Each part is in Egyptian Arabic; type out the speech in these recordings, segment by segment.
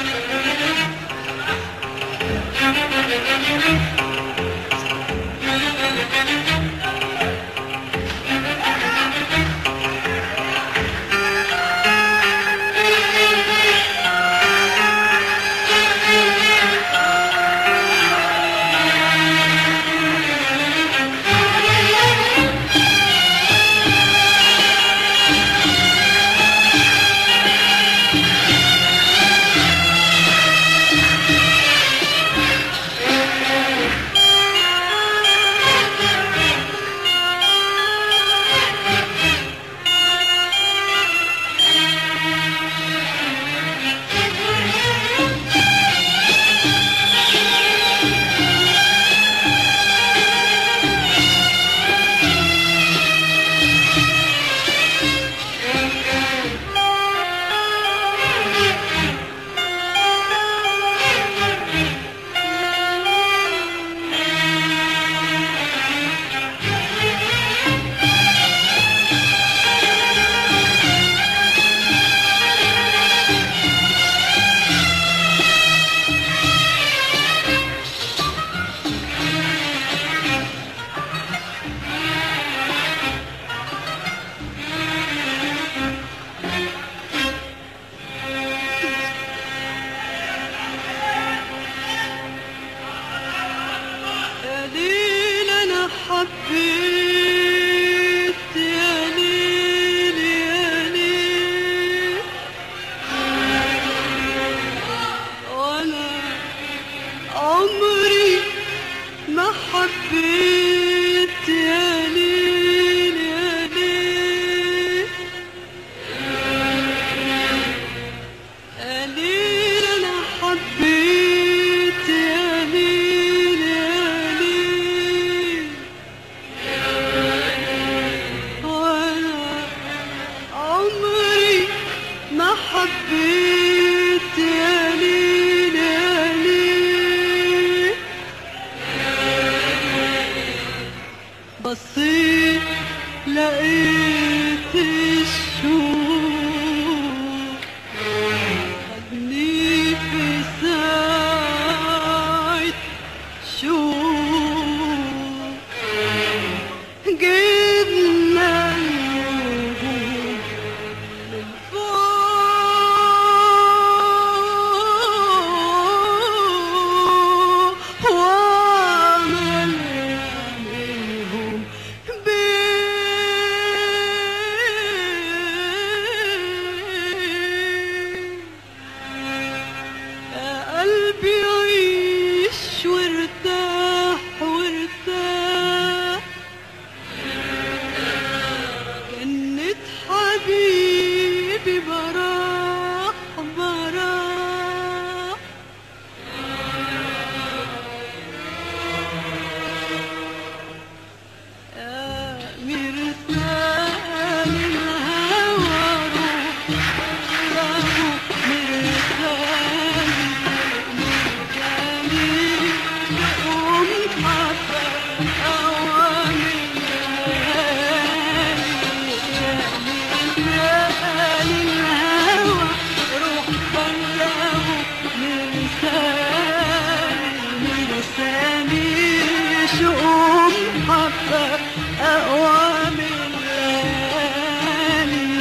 يا ليل انا حبيت يا ليل يا ليل وانا عمري ما حبيت يا ليل يا ليل يا ليل انا حبيت يا ليل يا ليل وانا عمري ما حبيت يا ليل يا ليل بصيت لقيت الشوق خدني في ساعة شوق جبنا النجوم من فوق وعملنا منهم بيت يا قلبي عيش وارتاح وارتاح جنة حبيبي براح براح يا مرسال الهوى روح له مرسال جميل قوم حبة أوامر مرسال الهوى روح بلغه مرسال مرسالي شؤم حبة أوامر ليالي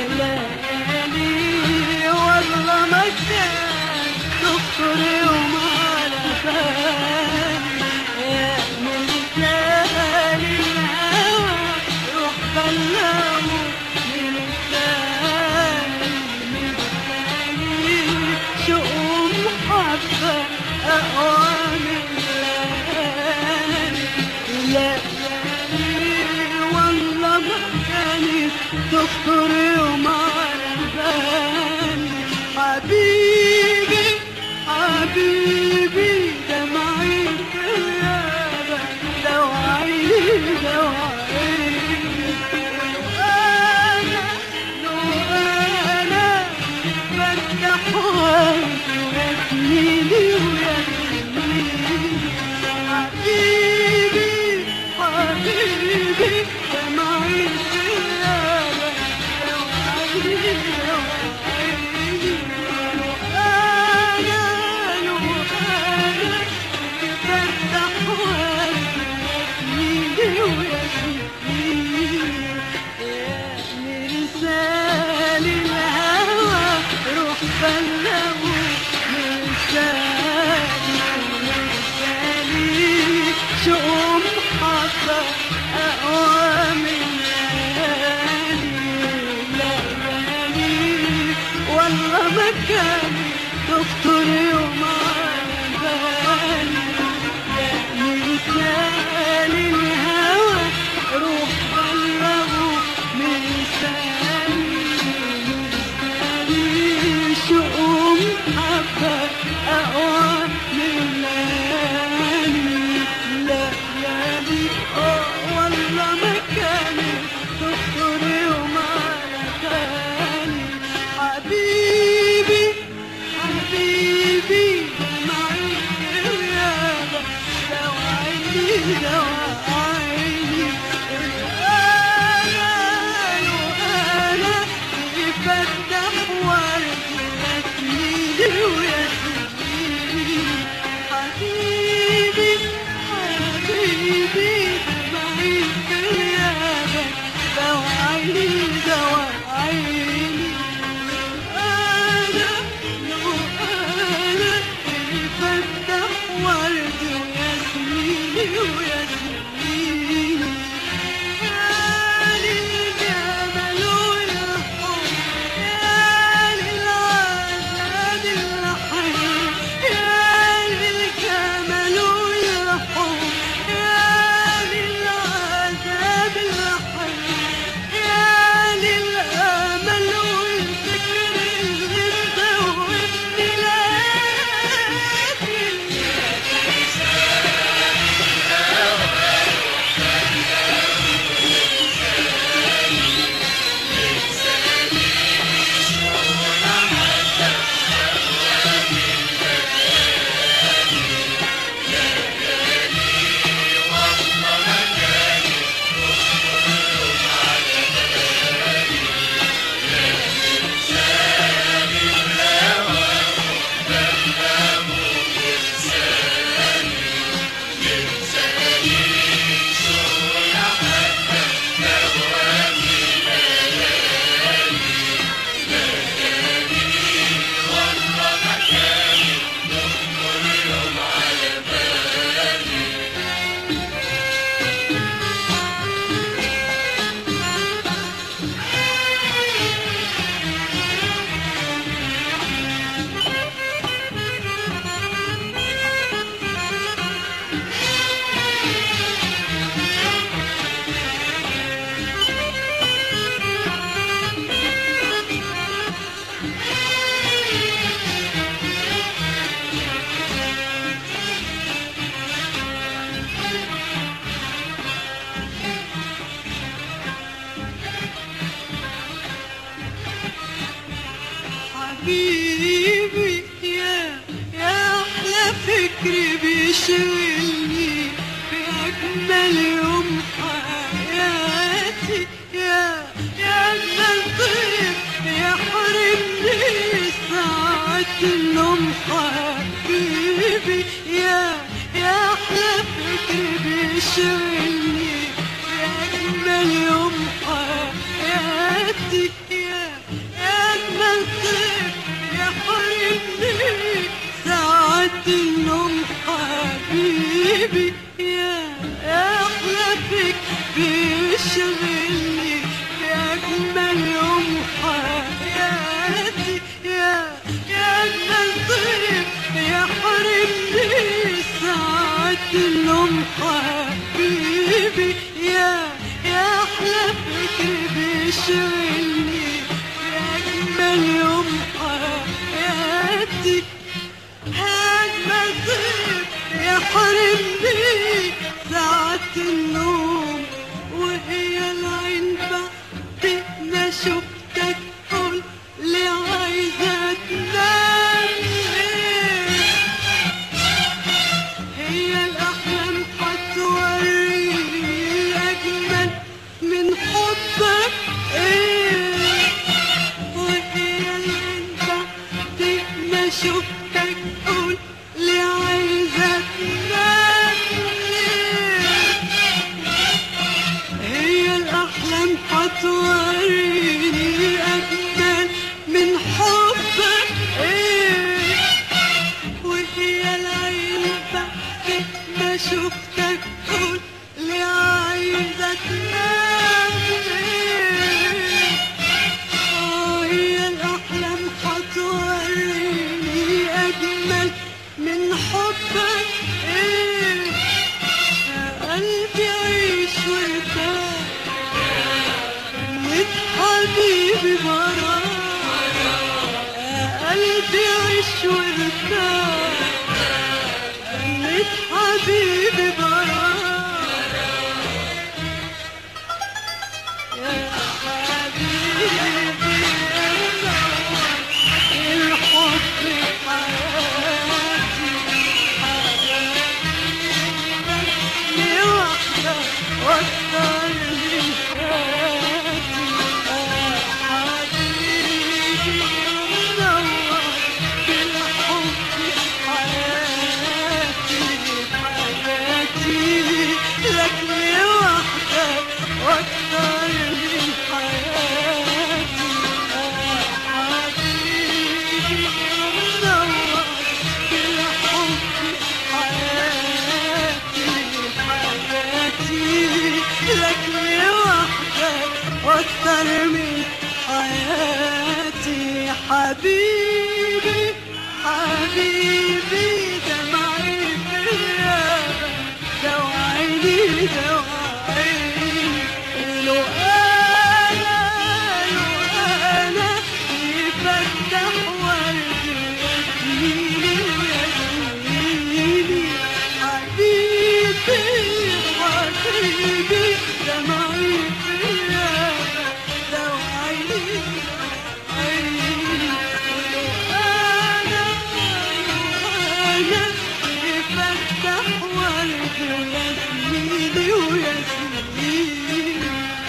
ليالي والله ما كان تخطر يوم على بالي يا مرسال الهوى روح بلغه مرسال مرسالي شؤم حبة أوامر ليالي ليالي والله ما كانت تخطر يوم على بالي حبيبي حبيبي دمعي في الغابة دواعي دواعي وأنا لو أنا بفتح وجهي ويسنيني ويسنيني حبيبي حبيبي دمعي في الغابة دواعي بلغوا مرسالي مرسالي شؤم حصى أقوى من ليالي ليالي والله ما كان تخطر يوم على بالي مثال الهوى روح بلغوا مثالي مثالي شؤم حبة أقوى من ليالي ليالي آه والله ما كانت تخطر يوم على بالي حبيبي حبيبي معك الرياضة لو عيني لو عيني أنا أنا يفتح ورد يسميني ويسميني حبيبي حبيبي معك الرياضة لو عيني لو عيني أنا لو أنا يفتح ورد ويسميني ويسميني يا للجمال والحب يا للعذاب الحي يا للجمال والحب يا للعذاب الحي يا للأمل والفكر اللي مدوبني لكن حبيبي يا يا احلى فكر بيشغلني في اجمل يوم حياتي يا يا اجمل طيب يحرمني ساعة النوم حبيبي يا يا احلى فكر بيشغلني في اجمل يوم حياتي يا يا اجمل طيب يحرمني ساعة النوم حبيبي يا يا احلى فكر بيشغلني في اجمل يوم حياتي يا يا اجمل طيب يحرمني ساعة النوم حبيبي يا يا احلى فكر بيشغلني في اجمل يوم حياتي أجمل طيب يحرمني ساعة النوم وهي العين بعد ما شفتك قول لي عايزة تنام ليه هي الأحلام هتوريني أجمل من حبك إيه وهي العين بعد ما شفتك قول لي عايزة تنام ليه هي الأحلام هتوريني أجمل من حبك عيش وارتاح جنة حبيبي براك يا حبيبي يا الحب في حياتي حبيبك لوحدك واكتر من حياتي يا حبيبي منور بالحب في حياتي حياتي لك لوحدك واكتر من حياتي يا حبيبي منور بالحب في حياتي حياتي لك لوحدك واكتر من حياتي حبيبي حبيبي دمعي في الغابة دوعيني دوعيني لو أنا لو أنا يفتح ورد ياسميني وياسميني حبيبي حبيبي دمعي في الغابة دوعيني دوعيني لو أنا لو أنا يفتح ورد ياسميني وياسميني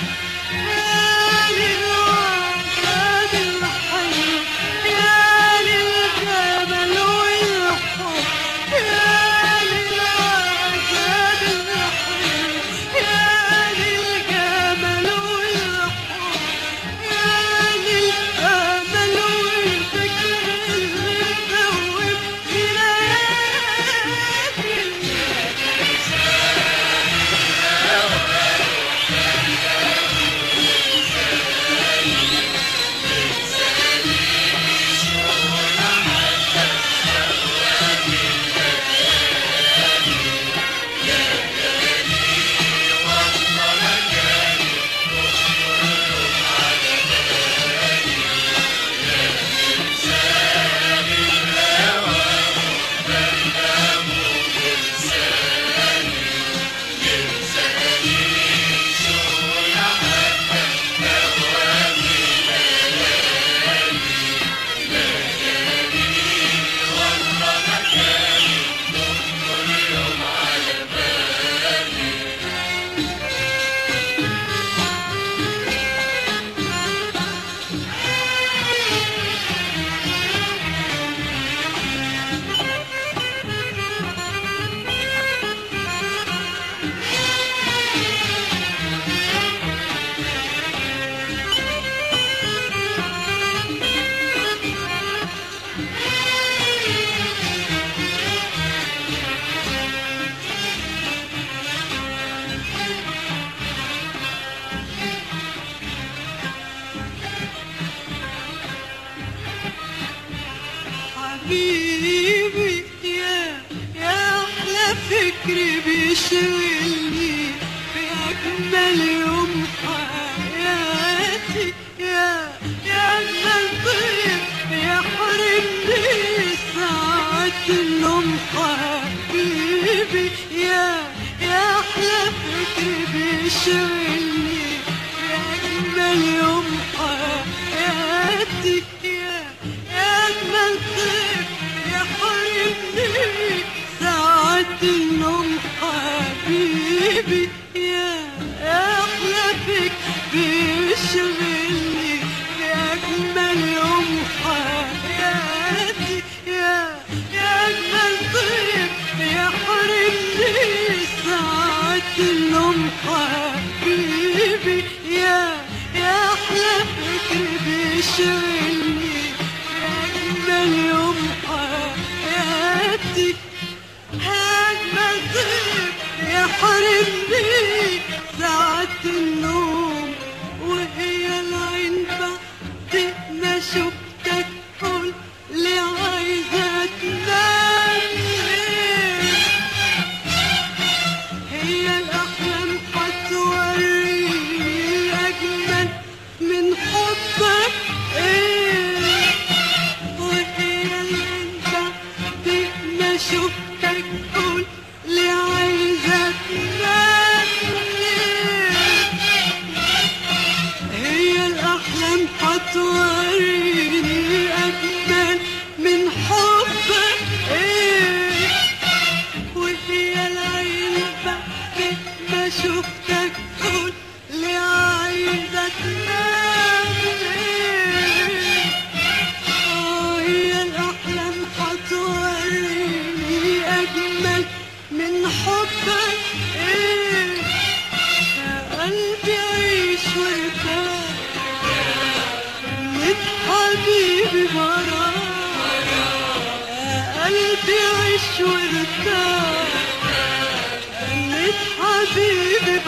حبيبي يا يا احلى فكر بيشغلني في اجمل يوم حياتي يا يا اجمل طيب يحرمني ساعة النوم حبيبي يا يا احلى فكر بيشغلني في اجمل يوم حياتي يا يا اجمل طيب يحرمني ساعة النوم حبيبي يا يا احلى فيك بيشغلني في اجمل يوم حياتي يا يا اجمل طيب يحرمني ساعة النوم حبيبي يا يا احلى فكر بيشغلني في اجمل يوم حياتي أجمل طيب يحرمني ساعة النوم وهي العين بعد ما شفتك قول لي عايزة تنام ليه هي الأحلام هتوريني أجمل من حبك إيه وهي اللي شفتك قول لي عايزة تنام ليه هي الأحلام هتوريني أجمل من حبك إيه وهي العين بعد ما شفتك قول لي عايزة تنام ليه آه هي الأحلام هتوريني أجمل من حبك إيه يا قلبي عيش وارتاح من حبيبي براك يا قلبي عيش وارتاح من حبيبي